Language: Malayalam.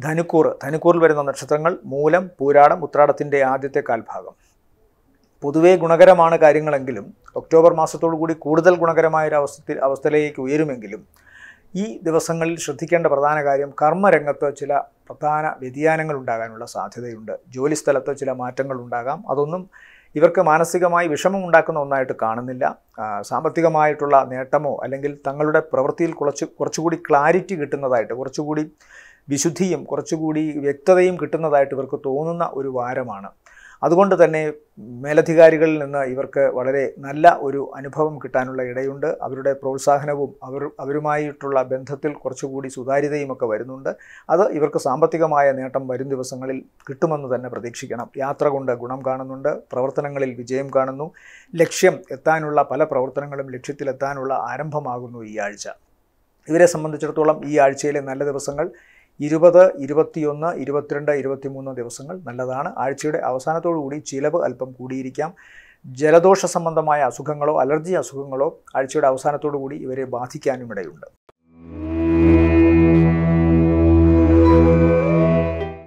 ധനുക്കൂർ ധനുക്കൂറിൽ വരുന്ന നക്ഷത്രങ്ങൾ മൂലം പൂരാടം ഉത്രാടത്തിൻ്റെ ആദ്യത്തെ കാൽഭാഗം പൊതുവേ ഗുണകരമാണ് കാര്യങ്ങളെങ്കിലും ഒക്ടോബർ മാസത്തോടു കൂടി കൂടുതൽ ഗുണകരമായ ഒരു അവസ്ഥ അവസ്ഥയിലേക്ക് ഉയരുമെങ്കിലും ഈ ദിവസങ്ങളിൽ ശ്രദ്ധിക്കേണ്ട പ്രധാന കാര്യം കർമ്മരംഗത്ത് ചില പ്രധാന വ്യതിയാനങ്ങൾ ഉണ്ടാകാനുള്ള സാധ്യതയുണ്ട് ജോലിസ്ഥലത്ത് ചില മാറ്റങ്ങൾ ഉണ്ടാകാം അതൊന്നും ഇവർക്ക് മാനസികമായി വിഷമം ഉണ്ടാക്കുന്ന ഒന്നായിട്ട് കാണുന്നില്ല ആ, സാമ്പത്തികമായിട്ടുള്ള നേട്ടമോ അല്ലെങ്കിൽ തങ്ങളുടെ പ്രവൃത്തിയിൽ കുറച്ച് കുറച്ചുകൂടി ക്ലാരിറ്റി കിട്ടുന്നതായിട്ട് കുറച്ചുകൂടി വിശുദ്ധിയും കുറച്ചുകൂടി വ്യക്തതയും കിട്ടുന്നതായിട്ട് ഇവർക്ക് തോന്നുന്ന ഒരു വാരമാണ് അതുകൊണ്ട് തന്നെ മേലധികാരികളിൽ നിന്ന് ഇവർക്ക് വളരെ നല്ല ഒരു അനുഭവം കിട്ടാനുള്ള ഇടയുണ്ട് അവരുടെ പ്രോത്സാഹനവും അവർ അവരുമായിട്ടുള്ള ബന്ധത്തിൽ കുറച്ചുകൂടി സുതാര്യതയും ഒക്കെ വരുന്നുണ്ട് അത് ഇവർക്ക് സാമ്പത്തികമായ നേട്ടം വരും ദിവസങ്ങളിൽ കിട്ടുമെന്ന് തന്നെ പ്രതീക്ഷിക്കണം യാത്ര കൊണ്ട് ഗുണം കാണുന്നുണ്ട് പ്രവർത്തനങ്ങളിൽ വിജയം കാണുന്നു ലക്ഷ്യം എത്താനുള്ള പല പ്രവർത്തനങ്ങളും ലക്ഷ്യത്തിലെത്താനുള്ള ആരംഭമാകുന്നു ഈ ആഴ്ച ഇവരെ സംബന്ധിച്ചിടത്തോളം ഈ ആഴ്ചയിലെ നല്ല ദിവസങ്ങൾ ഇരുപത് ഇരുപത്തിയൊന്ന് ഇരുപത്തിരണ്ട് ഇരുപത്തിമൂന്ന് ദിവസങ്ങൾ നല്ലതാണ് ആഴ്ചയുടെ അവസാനത്തോടു കൂടി ചിലവ് അല്പം കൂടിയിരിക്കാം ജലദോഷ സംബന്ധമായ അസുഖങ്ങളോ അലർജി അസുഖങ്ങളോ ആഴ്ചയുടെ അവസാനത്തോടു കൂടി ഇവരെ ബാധിക്കാനും ഇടയുണ്ട്